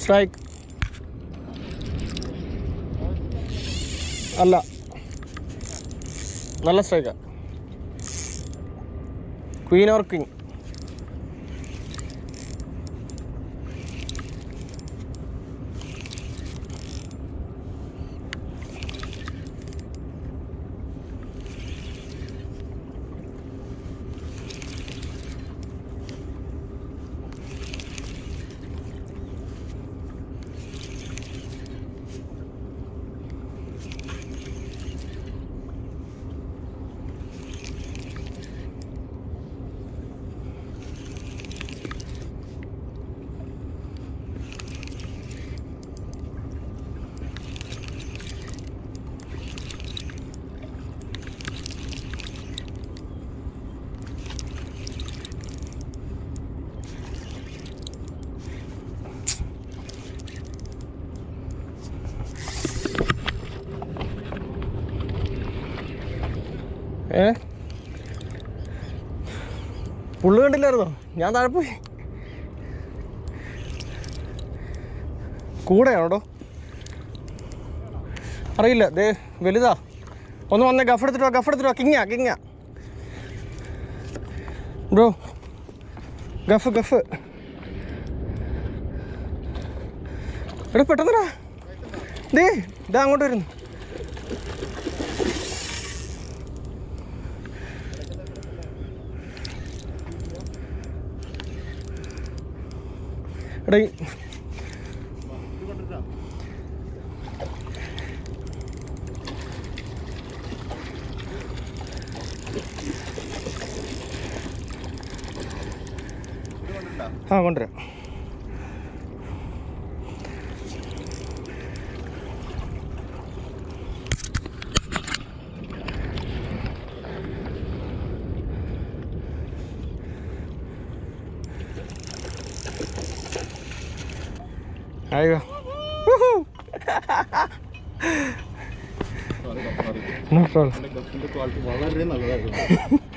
strike അല്ല നല്ല സ്ട്രൈക്കാ Queen or king ഏ പുള്ളു കണ്ടില്ലായിരുന്നോ ഞാൻ താഴെ പോയി കൂടെയാണോടോ അറിയില്ല ദേ വലുതാ ഒന്ന് വന്നേ ഗഫ് എടുത്തിട്ട് വാ ഗഫ് എടുത്തിട്ട് വാ കിങ്ങാ കിങ്ങാ ബ്രോ ഗഫ് ഗഫ് എടാ പെട്ടെന്നടാ ദേ ഇതാ അങ്ങോട്ട് വരുന്നു എടാ ഈ- ആ കൊണ്ടുവരാം അയ്യോ നോ പ്രോബ്ലം വളരെ നല്ലതായിരുന്നു